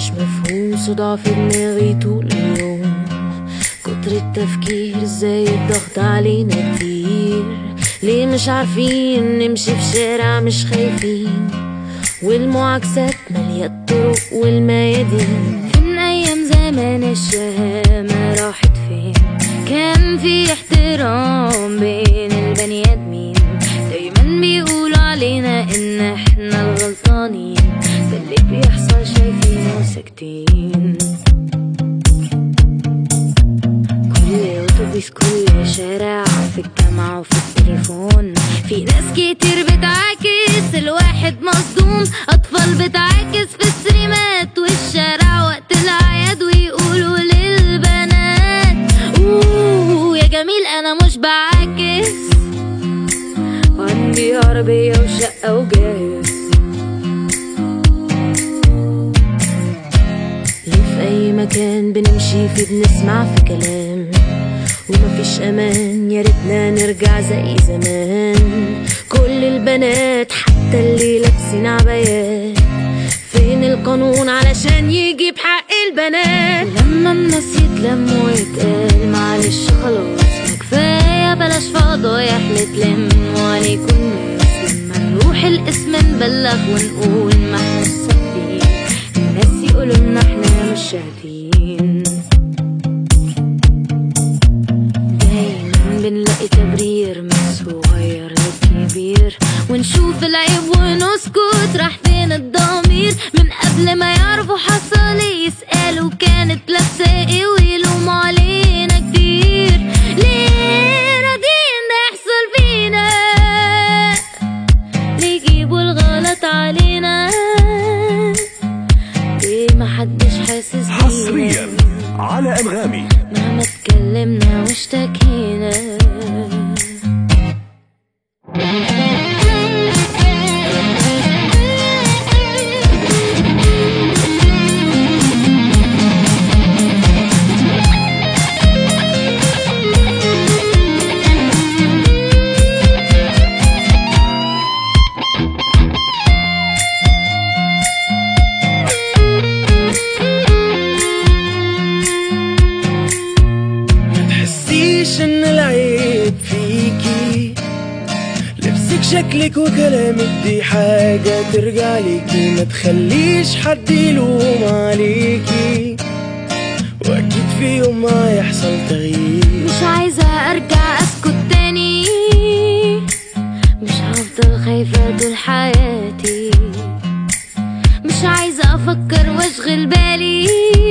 مش مفهوم صداع في دماغي طول اليوم كتر التفكير ازاي الضغط علينا كتير ليه مش عارفين نمشي في شارع مش خايفين والمعاكسات مالية الطرق والميادين فين أيام زمان الشهامة راحت فين كان في احترام بين البني آدمين دايما بيقولوا علينا إن احنا الغلطانين ده اللي بيحصل شايفينه وساكتين كل أتوبيس كل شارع في الجامعة وفي التليفون في ناس كتير بتعاكس الواحد مصدوم أطفال بتعاكس في السينمات والشارع وقت الأعياد ويقولوا للبنات أوه يا جميل أنا مش بعاكس عندي عربية وشقة وجاهز ليه في أي مكان بنمشي فيه بنسمع في كلام ومفيش أمان يا ريتنا نرجع زي زمان كل البنات حتى اللي لابسين عبايات فين القانون علشان يجيب حق البنات لما الناس يتلموا ويتقال معلش خلاص ما كفاية بلاش فضايح نتلم عليكم الناس لما نروح القسم نبلغ ونقول ما احنا الصابين الناس يقولوا ان احنا مش شاهدين دايما بنلاقي تبرير من صغير لكبير ونشوف العيب ونسكت راح فين الضمير من قبل ما يعرفوا حصل ايه يسألوا كانت لابسة ايه ويلوموا علينا كتير ليه راضيين ده يحصل فينا ليه يجيبوا الغلط علينا ليه محدش حاسس بينا حصريا على أنغامي مهما اتكلمنا واشتكينا تحسيش ان العيب فيكي لبسك شكلك وكلامك دي حاجة ترجع ليكي ما تخليش حد يلوم عليكي واكيد في يوم ما يحصل تغيير مش عايزة ارجع اسكت تاني مش هفضل خايفة طول حياتي مش عايزة افكر واشغل بالي